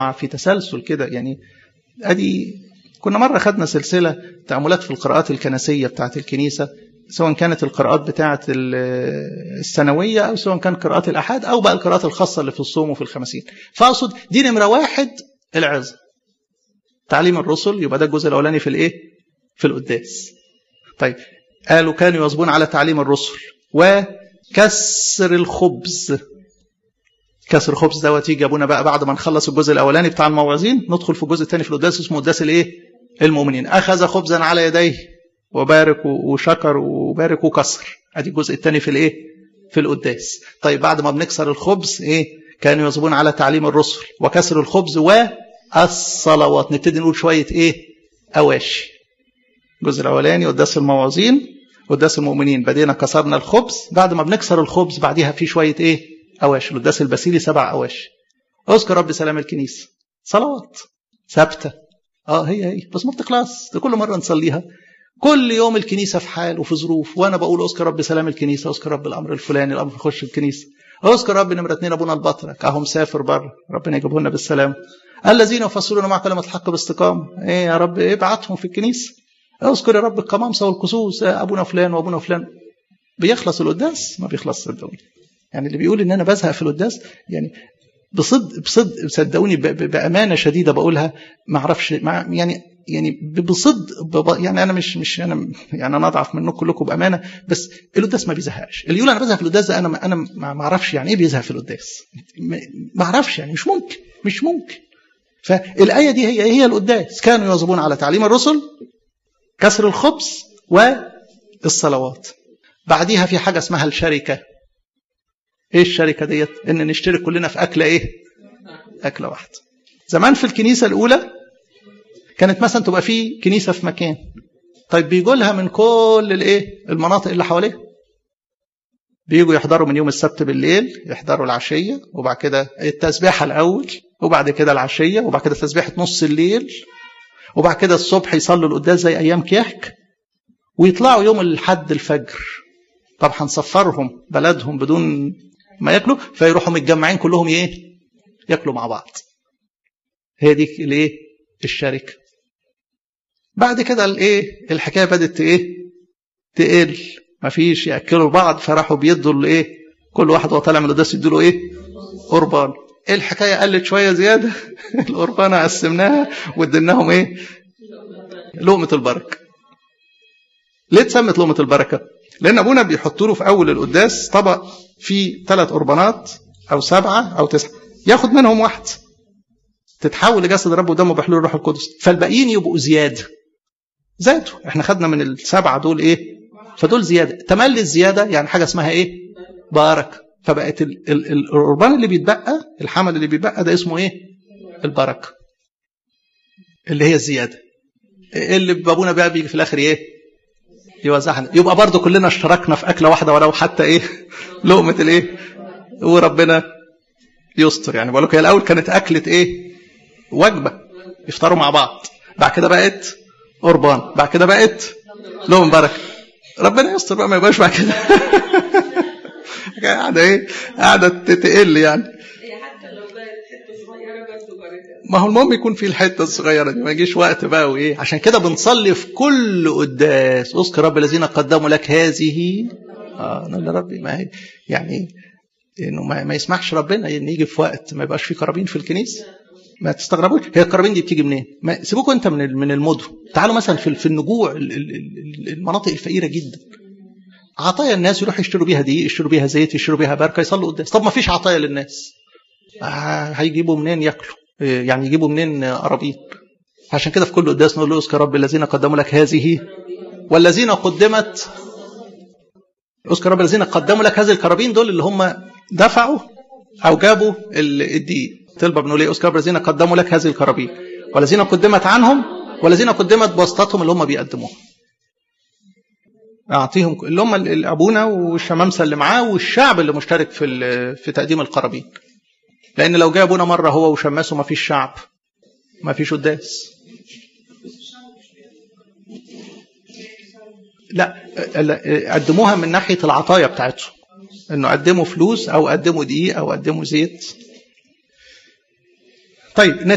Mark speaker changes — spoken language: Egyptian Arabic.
Speaker 1: في تسلسل كده يعني ادي كنا مره خدنا سلسله تاملات في القراءات الكنسيه بتاعه الكنيسه سواء كانت القراءات بتاعه السنويه او سواء كان قراءات الاحاد او بقى القراءات الخاصه اللي في الصوم وفي الخمسين فاقصد دي نمره واحد العظه تعليم الرسل يبقى ده الجزء الاولاني في الايه في القداس طيب قالوا كانوا يواظبون على تعليم الرسل وكسر الخبز كسر الخبز دوت يجي ابونا بقى بعد ما نخلص الجزء الاولاني بتاع الموعظين ندخل في الجزء الثاني في القداس اسمه قداس الايه المؤمنين اخذ خبزا على يديه وبارك وشكر وبارك وكسر ادي الجزء الثاني في الايه في القداس طيب بعد ما بنكسر الخبز ايه كانوا يواظبون على تعليم الرسل وكسر الخبز والصلوات نبتدي نقول شويه ايه اواشي الجزء الاولاني قداس الموعظين قداس المؤمنين بدينا كسرنا الخبز بعد ما بنكسر الخبز بعديها في شويه ايه اواشي القداس البسيلي سبع اواشي اذكر رب سلام الكنيسه صلوات ثابته اه هي هي بس ما بتخلص ده كل مره نصليها كل يوم الكنيسه في حال وفي ظروف وانا بقول اذكر رب سلام الكنيسه اذكر رب الامر الفلاني الامر يخش الكنيسه اذكر رب نمره اثنين ابونا البطرك اهو مسافر بره ربنا يجيبه لنا بالسلام الذين يفصلون مع كلمه الحق باستقامه ايه يا رب ابعتهم في الكنيسه اذكر يا رب القمامسه والكسوس ابونا فلان وابونا فلان بيخلص القداس ما بيخلص صدقوني يعني اللي بيقول ان انا بزهق في القداس يعني بصدق بصدق صدقوني بامانه شديده بقولها ما اعرفش يعني يعني بصدق يعني انا مش مش انا يعني انا اضعف منكم كلكم بامانه بس القداس ما بيزهقش اللي يقول انا بزهق في القداس ده انا انا ما اعرفش يعني ايه بيزهق في القداس ما اعرفش يعني مش ممكن مش ممكن فالايه دي هي هي القداس كانوا يواظبون على تعليم الرسل كسر الخبز والصلوات بعديها في حاجه اسمها الشركه ايه الشركه ديت ان نشترك كلنا في اكله ايه اكله واحده زمان في الكنيسه الاولى كانت مثلا تبقى في كنيسه في مكان طيب بيجوا لها من كل الايه المناطق اللي حواليها بيجوا يحضروا من يوم السبت بالليل يحضروا العشيه وبعد كده التسبيحه الاول وبعد كده العشيه وبعد كده تسبيحه نص الليل وبعد كده الصبح يصلوا القداس زي ايام كيحك ويطلعوا يوم الحد الفجر طب هنسفرهم بلدهم بدون ما ياكلوا فيروحوا متجمعين كلهم ايه ياكلوا مع بعض هي دي الايه الشركه بعد كده الايه الحكايه بدات ايه تقل مفيش ياكلوا بعض فراحوا بيدوا الايه كل واحد وهو طالع من القداس يدوا له ايه قربان الحكايه قلت شويه زياده القربانه قسمناها واديناهم ايه لقمه البركه ليه اتسمت لقمه البركه لان ابونا بيحط له في اول القداس طبق فيه ثلاث قربانات او سبعه او تسعه ياخد منهم واحد تتحول لجسد الرب ودمه بحلول الروح القدس فالباقيين يبقوا زياده زادوا احنا خدنا من السبعه دول ايه فدول زياده تملي الزياده يعني حاجه اسمها ايه بركه فبقت ال ال القربان اللي بيتبقى الحمل اللي بيتبقى ده اسمه ايه البركه اللي هي الزياده اللي بابونا بقى بيجي في الاخر ايه يوزعها يبقى برضه كلنا اشتركنا في اكله واحده ولو حتى ايه لقمه الايه وربنا يستر يعني بقول لك هي الاول كانت اكله ايه وجبه يفطروا مع بعض بعد كده بقت قربان بعد كده بقت لهم بركه ربنا يستر بقى ما يبقاش بعد كده قاعده ايه قاعده تقل يعني ما هو المهم يكون في الحته الصغيره دي ما يجيش وقت بقى وايه عشان كده بنصلي في كل قداس اذكر رب الذين قدموا لك هذه اه انا ربي ما هي يعني انه ما, ما يسمحش ربنا ان يجي في وقت ما يبقاش في قرابين في الكنيسه ما تستغربوش هي القرابين دي بتيجي منين؟ ما سيبوكوا انت من من المدن تعالوا مثلا في في النجوع المناطق الفقيره جدا عطايا الناس يروحوا يشتروا بيها دقيق يشتروا بيها زيت يشتروا بيها بركه يصلوا قداس طب ما فيش عطايا للناس آه هيجيبوا منين ياكلوا يعني يجيبوا منين قرابين عشان كده في كل قداس نقول له اذكر رب الذين قدموا لك هذه والذين قدمت اذكر رب الذين قدموا لك هذه القرابين دول اللي هم دفعوا او جابوا الدقيق تلبى بنقول ايه اذكر رب الذين قدموا لك هذه القرابين والذين قدمت عنهم والذين قدمت بواسطتهم اللي هم بيقدموها اعطيهم اللي هم ابونا والشمامسه اللي معاه والشعب اللي مشترك في في تقديم القرابين لان لو جه ابونا مره هو وشماسه ما فيش شعب ما فيش قداس لا قدموها من ناحيه العطايا بتاعتهم انه قدموا فلوس او قدموا دقيق او قدموا زيت طيب